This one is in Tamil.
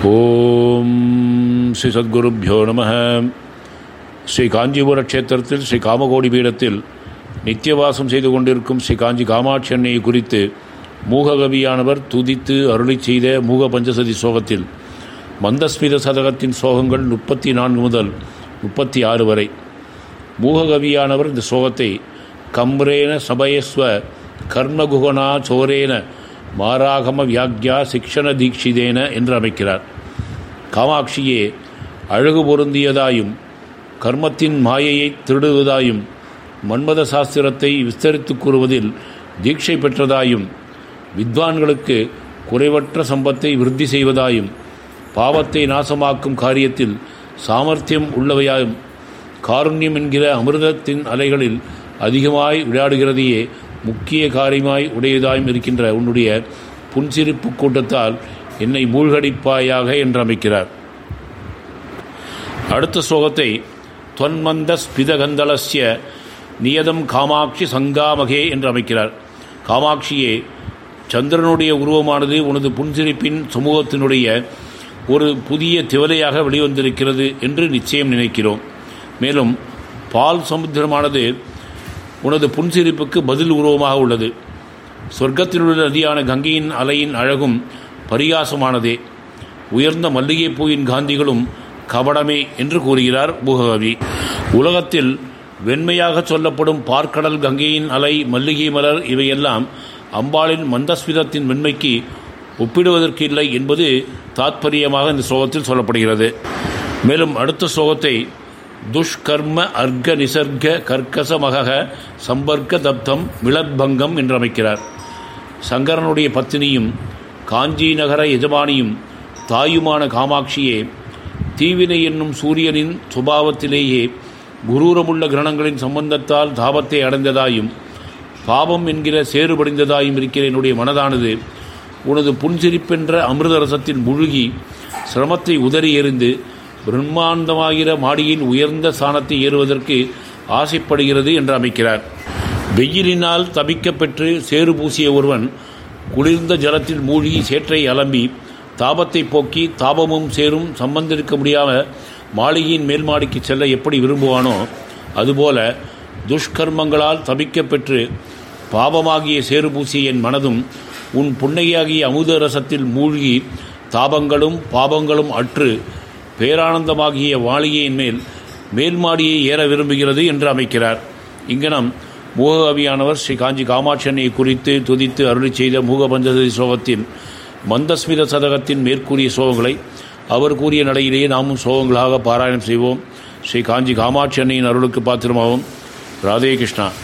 ஓம் ஸ்ரீ சத்குருப்பியோ நம ஸ்ரீ காஞ்சிபுர க்ஷேத்திரத்தில் ஸ்ரீ காமகோடி பீடத்தில் நித்தியவாசம் செய்து கொண்டிருக்கும் ஸ்ரீ காஞ்சி காமாட்சி அன்னையை குறித்து மூககவியானவர் துதித்து அருளி செய்த மூக பஞ்சசதி சோகத்தில் மந்தஸ்மித சதகத்தின் சோகங்கள் முப்பத்தி நான்கு முதல் முப்பத்தி ஆறு வரை மூககவியானவர் இந்த சோகத்தை கம்ரேன சபயஸ்வ கர்மகுகனா சோரேன மாராகம வியாக்யா சிக்ஷண தீட்சிதேன என்று அமைக்கிறார் காமாட்சியே அழகு பொருந்தியதாயும் கர்மத்தின் மாயையை திருடுவதாயும் மன்மத சாஸ்திரத்தை விஸ்தரித்து கூறுவதில் தீட்சை பெற்றதாயும் வித்வான்களுக்கு குறைவற்ற சம்பத்தை விருத்தி செய்வதாயும் பாவத்தை நாசமாக்கும் காரியத்தில் சாமர்த்தியம் உள்ளவையாயும் காருண்யம் என்கிற அமிர்தத்தின் அலைகளில் அதிகமாய் விளையாடுகிறதையே முக்கிய காரியமாய் உடையதாயும் இருக்கின்ற உன்னுடைய புன்சிரிப்பு கூட்டத்தால் என்னை மூழ்கடிப்பாயாக என்று அமைக்கிறார் அடுத்த ஸ்லோகத்தை தொன்மந்த ஸ்பிதகந்தளஸ்ய நியதம் காமாட்சி சங்காமகே என்று அமைக்கிறார் காமாட்சியே சந்திரனுடைய உருவமானது உனது புன்சிரிப்பின் சமூகத்தினுடைய ஒரு புதிய திவலையாக வெளிவந்திருக்கிறது என்று நிச்சயம் நினைக்கிறோம் மேலும் பால் சமுத்திரமானது உனது புன்சிரிப்புக்கு பதில் உருவமாக உள்ளது சொர்க்கத்திலுள்ள நதியான கங்கையின் அலையின் அழகும் பரிகாசமானதே உயர்ந்த மல்லிகைப்பூவின் காந்திகளும் கபடமே என்று கூறுகிறார் பூககவி உலகத்தில் வெண்மையாக சொல்லப்படும் பார்க்கடல் கங்கையின் அலை மல்லிகை மலர் இவையெல்லாம் அம்பாளின் மந்தஸ்மிதத்தின் வெண்மைக்கு ஒப்பிடுவதற்கு இல்லை என்பது தாத்பரியமாக இந்த ஸ்லோகத்தில் சொல்லப்படுகிறது மேலும் அடுத்த ஸ்லோகத்தை துஷ்கர்ம அர்க்க நிசர்க கர்க்கசமக சம்பர்க்க தப்தம் விளத்பங்கம் என்று அமைக்கிறார் சங்கரனுடைய பத்தினியும் காஞ்சி நகர எஜமானியும் தாயுமான காமாட்சியே தீவினை என்னும் சூரியனின் சுபாவத்திலேயே குரூரமுள்ள கிரணங்களின் சம்பந்தத்தால் தாபத்தை அடைந்ததாயும் பாவம் என்கிற சேறுபடிந்ததாயும் இருக்கிற என்னுடைய மனதானது உனது புன்சிரிப்பென்ற அமிர்த ரசத்தில் முழுகி சிரமத்தை உதறி எறிந்து பிரம்மாண்டமாகிற மாடியின் உயர்ந்த ஸ்தானத்தை ஏறுவதற்கு ஆசைப்படுகிறது என்று அமைக்கிறார் வெயிலினால் தபிக்கப்பெற்று சேறு பூசிய ஒருவன் குளிர்ந்த ஜலத்தில் மூழ்கி சேற்றை அலம்பி தாபத்தை போக்கி தாபமும் சேரும் சம்பந்திருக்க முடியாமல் மாளிகையின் மேல் மாடிக்கு செல்ல எப்படி விரும்புவானோ அதுபோல துஷ்கர்மங்களால் தபிக்கப்பெற்று பாவமாகிய சேறு பூசிய என் மனதும் உன் புன்னையாகிய அமுத ரசத்தில் மூழ்கி தாபங்களும் பாபங்களும் அற்று பேரானந்தமாகிய வாளிகையின் மேல் மேல் மாடியை ஏற விரும்புகிறது என்று அமைக்கிறார் இங்கனம் மூககவியானவர் ஸ்ரீ காஞ்சி காமாட்சனை குறித்து துதித்து அருளி செய்த மூகபஞ்சதி சோகத்தின் மந்தஸ்மித சதகத்தின் மேற்கூறிய சோகங்களை அவர் கூறிய நடையிலேயே நாமும் சோகங்களாக பாராயணம் செய்வோம் ஸ்ரீ காஞ்சி காமாட்சி அன்னையின் அருளுக்கு பாத்திரமாகவும் ராதே கிருஷ்ணா